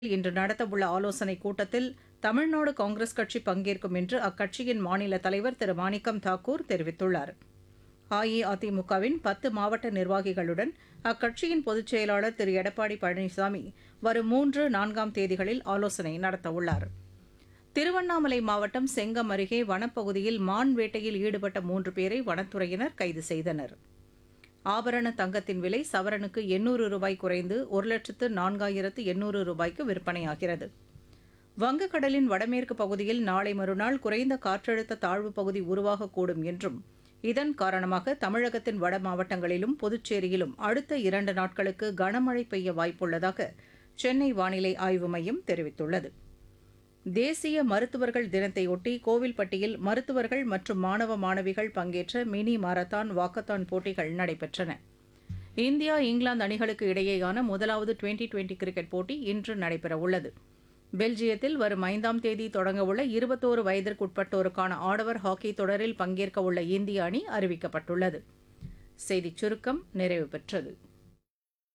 இன்று நடத்தவுள்ள ஆலோசனைக் கூட்டத்தில் தமிழ்நாடு காங்கிரஸ் கட்சி பங்கேற்கும் என்று அக்கட்சியின் மாநில தலைவர் திரு மாணிக்கம் தாக்கூர் தெரிவித்துள்ளார் அஇஅதிமுகவின் பத்து மாவட்ட நிர்வாகிகளுடன் அக்கட்சியின் பொதுச் செயலாளர் திரு எடப்பாடி பழனிசாமி வரும் மூன்று நான்காம் தேதிகளில் ஆலோசனை நடத்தவுள்ளார் திருவண்ணாமலை மாவட்டம் செங்கம் அருகே வனப்பகுதியில் மான் வேட்டையில் ஈடுபட்ட மூன்று பேரை வனத்துறையினர் கைது செய்தனர் ஆபரண தங்கத்தின் விலை சவரனுக்கு எண்ணூறு ரூபாய் குறைந்து ஒரு லட்சத்து நான்காயிரத்து எண்ணூறு ரூபாய்க்கு விற்பனையாகிறது வங்கக்கடலின் வடமேற்கு பகுதியில் நாளை மறுநாள் குறைந்த காற்றழுத்த தாழ்வு பகுதி உருவாகக்கூடும் என்றும் இதன் காரணமாக தமிழகத்தின் வட மாவட்டங்களிலும் புதுச்சேரியிலும் அடுத்த இரண்டு நாட்களுக்கு கனமழை பெய்ய வாய்ப்புள்ளதாக சென்னை வானிலை ஆய்வு மையம் தெரிவித்துள்ளது தேசிய மருத்துவர்கள் தினத்தையொட்டி கோவில்பட்டியில் மருத்துவர்கள் மற்றும் மாணவ மாணவிகள் பங்கேற்ற மினி மாரத்தான் வாக்கத்தான் போட்டிகள் நடைபெற்றன இந்தியா இங்கிலாந்து அணிகளுக்கு இடையேயான முதலாவது டுவெண்டி டுவெண்டி கிரிக்கெட் போட்டி இன்று நடைபெறவுள்ளது பெல்ஜியத்தில் வரும் ஐந்தாம் தேதி தொடங்கவுள்ள இருபத்தோரு வயதிற்குட்பட்டோருக்கான ஆடவர் ஹாக்கி தொடரில் பங்கேற்கவுள்ள இந்திய அணி அறிவிக்கப்பட்டுள்ளது செய்திச் சுருக்கம் நிறைவு பெற்றது